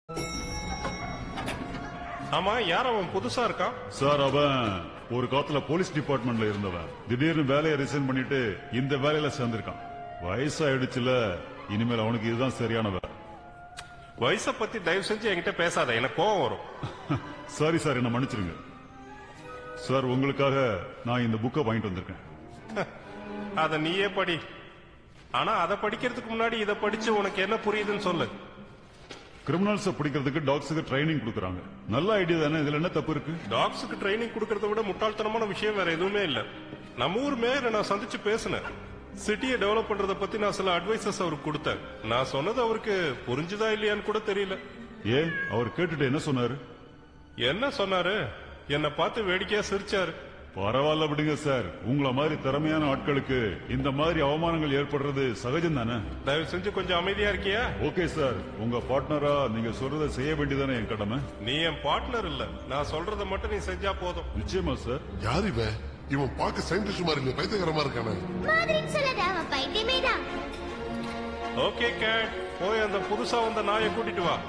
ஆமா யார் அவன் புதுசா இருக்கான் சார் அவன் ஒரு காலத்துல போலீஸ் டிபார்ட்மெண்ட்ல இருந்தவன் திடீர்னு வேலையை ரிசைன் பண்ணிட்டு இந்த வேலையில சேர்ந்திருக்கான் வயசாயிடுச்சுல இனிமேல் அவனுக்கு இதுதான் சரியான வேலை வயசை பத்தி தயவு செஞ்சு என்கிட்ட பேசாத எனக்கு கோவம் வரும் சாரி சார் என்ன மன்னிச்சிருங்க சார் உங்களுக்காக நான் இந்த புக்கை வாங்கிட்டு வந்திருக்கேன் அத நீயே படி ஆனா அதை படிக்கிறதுக்கு முன்னாடி இதை படிச்சு உனக்கு என்ன புரியுதுன்னு சொல்லு கிரிமினல்ஸ பிடிக்கிறதுக்கு டாக்ஸுக்கு ட்ரைனிங் கொடுக்கறாங்க நல்ல ஐடியா தானே இதுல என்ன தப்பு இருக்கு டாக்ஸுக்கு ட்ரைனிங் கொடுக்கறத விட முட்டாள்தனமான விஷயம் வேற எதுவுமே இல்ல நம்ம ஊர் மேயரை நான் சந்திச்சு பேசினேன் சிட்டியை டெவலப் பண்றத பத்தி நான் சில அட்வைசஸ் அவருக்கு கொடுத்தேன் நான் சொன்னது அவருக்கு புரிஞ்சுதா இல்லையான்னு கூட தெரியல ஏன் அவர் கேட்டுட்டு என்ன சொன்னாரு என்ன சொன்னாரு என்னை பார்த்து வேடிக்கையா சிரிச்சாரு பரவாயில்ல விடுங்க சார் உங்களை மாதிரி திறமையான ஆட்களுக்கு இந்த மாதிரி அவமானங்கள் ஏற்படுறது சகஜம் தானே தயவு செஞ்சு கொஞ்சம் அமைதியா இருக்கியா ஓகே சார் உங்க பார்ட்னரா நீங்க சொல்றதை செய்ய வேண்டியதானே என் கடமை நீ என் பார்ட்னர் இல்ல நான் சொல்றத மட்டும் நீ செஞ்சா போதும் நிச்சயமா சார் யார் இவன் இவன் பார்க்க சயின்டிஸ்ட் மாதிரி இல்ல பைத்தியகரமா இருக்கானே மாதிரின்னு சொல்லாத அவன் பைத்தியமே தான் ஓகே கேட் போய் அந்த புதுசா வந்த நாயை கூட்டிட்டு வா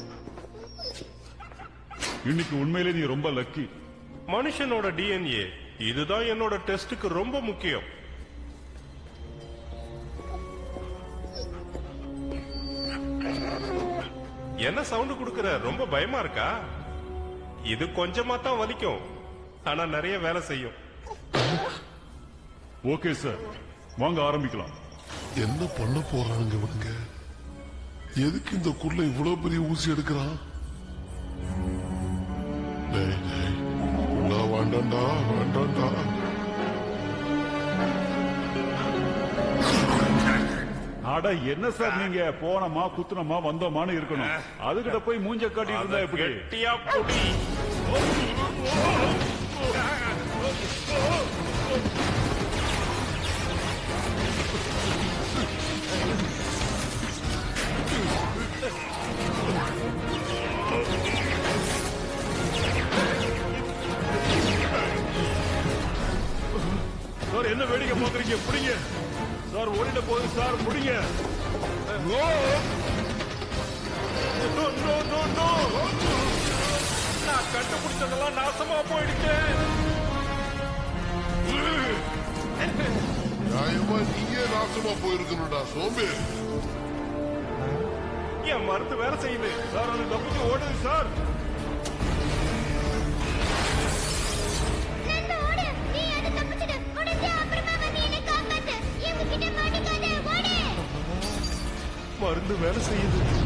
இன்னைக்கு உண்மையிலே நீ ரொம்ப லக்கி மனுஷனோட டிஎன்ஏ இதுதான் என்னோட டெஸ்டுக்கு ரொம்ப முக்கியம் என்ன சவுண்ட் கொடுக்கற ரொம்ப பயமா இருக்கா இது கொஞ்சமா தான் வலிக்கும் ஆனா நிறைய வேலை செய்யும் ஓகே சார் வாங்க ஆரம்பிக்கலாம் என்ன பண்ண போறானுங்க இவனுங்க எதுக்கு இந்த குள்ள இவ்வளவு பெரிய ஊசி எடுக்கிறான் டேய், டேய், குள்ளா வேண்டாம்டா வேண்டாம்டா அட என்ன சார் நீங்க போனமா குத்துனமா வந்தோமான்னு இருக்கணும் அதுகிட்ட போய் மூஞ்ச காட்டிட்டு அத இருந்தா எப்படி கெட்டியா புடி சார் என்ன வேடிக்கை பாக்குறீங்க புடிங்க சார் ஓடிட போகுது சார் புடிங்க நோ நோ நோ நோ நான் கண்டுபிடிச்சதெல்லாம் நாசமா போயிடுச்சு நியாயமா நீயே நாசமா போயிருக்கணும்டா சோம்பேறி என் மருந்து வேலை செய்யுது சார் அது தப்பிச்சு ஓடுது சார் நந்து ஓடு நீ அதை தப்பிச்சிடு முடிஞ்சு அப்புறமா வந்து என்னை காப்பாத்து இவங்க கிட்ட மாட்டிக்காத ஓடு மருந்து வேலை செய்யுது